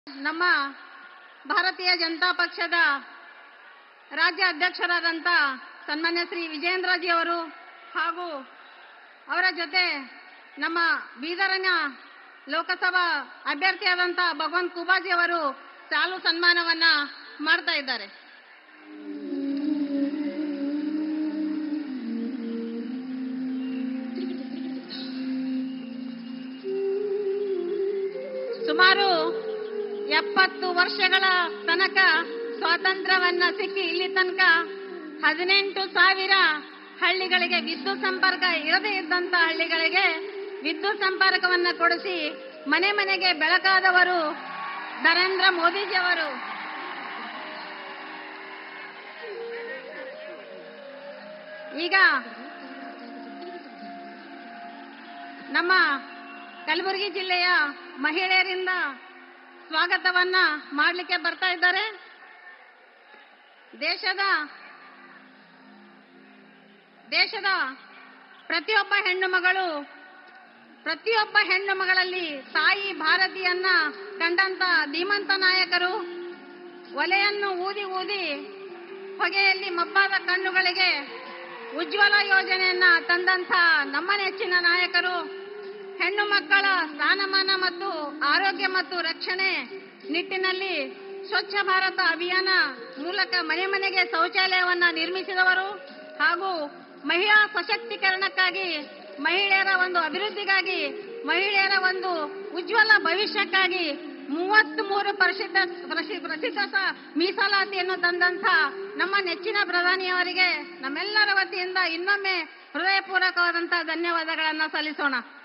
ನಮ್ಮ ಭಾರತೀಯ ಜನತಾ ಪಕ್ಷದ ರಾಜ್ಯ ಅಧ್ಯಕ್ಷರಾದಂಥ ಸನ್ಮಾನ್ಯ ಶ್ರೀ ವಿಜೇಂದ್ರಜಿ ಅವರು ಹಾಗೂ ಅವರ ಜೊತೆ ನಮ್ಮ ಬೀದರಿನ ಲೋಕಸಭಾ ಅಭ್ಯರ್ಥಿಯಾದಂಥ ಭಗವಂತ್ ಕುಬಾಜಿ ಅವರು ಸಾಲು ಸನ್ಮಾನವನ್ನ ಮಾಡ್ತಾ ಇದ್ದಾರೆ ಸುಮಾರು ಎಪ್ಪತ್ತು ವರ್ಷಗಳ ತನಕ ಸ್ವಾತಂತ್ರ್ಯವನ್ನ ಸಿಕ್ಕಿ ಇಲ್ಲಿ ತನಕ ಹದಿನೆಂಟು ಸಾವಿರ ಹಳ್ಳಿಗಳಿಗೆ ವಿದ್ಯುತ್ ಸಂಪರ್ಕ ಇರದೇ ಇದ್ದಂತ ಹಳ್ಳಿಗಳಿಗೆ ವಿದ್ಯುತ್ ಸಂಪರ್ಕವನ್ನ ಕೊಡಿಸಿ ಮನೆ ಮನೆಗೆ ಬೆಳಕಾದವರು ನರೇಂದ್ರ ಮೋದಿಜಿಯವರು ಈಗ ನಮ್ಮ ಕಲಬುರಗಿ ಜಿಲ್ಲೆಯ ಮಹಿಳೆಯರಿಂದ ಸ್ವಾಗತವನ್ನ ಮಾಡಲಿಕ್ಕೆ ಬರ್ತಾ ಇದ್ದಾರೆ ದೇಶದ ದೇಶದ ಪ್ರತಿಯೊಬ್ಬ ಹೆಣ್ಣು ಮಗಳು ಪ್ರತಿಯೊಬ್ಬ ಹೆಣ್ಣು ಮಗಳಲ್ಲಿ ತಾಯಿ ಭಾರತಿಯನ್ನ ಕಂಡಂತ ಧೀಮಂತ ನಾಯಕರು ಒಲೆಯನ್ನು ಊದಿ ಊದಿ ಹೊಗೆಯಲ್ಲಿ ಮಬ್ಬಾದ ಕಣ್ಣುಗಳಿಗೆ ಉಜ್ವಲ ಯೋಜನೆಯನ್ನ ತಂದಂತ ನಮ್ಮ ನೆಚ್ಚಿನ ನಾಯಕರು ಹೆಣ್ಣು ಮಕ್ಕಳ ಸ್ಥಾನಮಾನ ಮತ್ತು ಆರೋಗ್ಯ ಮತ್ತು ರಕ್ಷಣೆ ನಿಟ್ಟಿನಲ್ಲಿ ಸ್ವಚ್ಛ ಭಾರತ ಅಭಿಯಾನ ಮೂಲಕ ಮನೆ ಮನೆಗೆ ಶೌಚಾಲಯವನ್ನ ನಿರ್ಮಿಸಿದವರು ಹಾಗೂ ಮಹಿಳಾ ಸಶಕ್ತೀಕರಣಕ್ಕಾಗಿ ಮಹಿಳೆಯರ ಒಂದು ಅಭಿವೃದ್ಧಿಗಾಗಿ ಮಹಿಳೆಯರ ಒಂದು ಉಜ್ವಲ ಭವಿಷ್ಯಕ್ಕಾಗಿ ಮೂವತ್ತ್ ಮೂರು ಪ್ರಸಿದ್ಧ ಪ್ರಸಿ- ಪ್ರಸಿದ್ಧ ಸ- ಮೀಸಲಾತಿಯನ್ನು ತಂದಂತ ನಮ್ಮ ನೆಚ್ಚಿನ ಪ್ರಧಾನಿಯವರಿಗೆ ನಮ್ಮೆಲ್ಲರ ವತಿಯಿಂದ ಇನ್ನೊಮ್ಮೆ ಹೃದಯಪೂರ್ವಕವಾದಂತಹ ಧನ್ಯವಾದಗಳನ್ನ ಸಲ್ಲಿಸೋಣ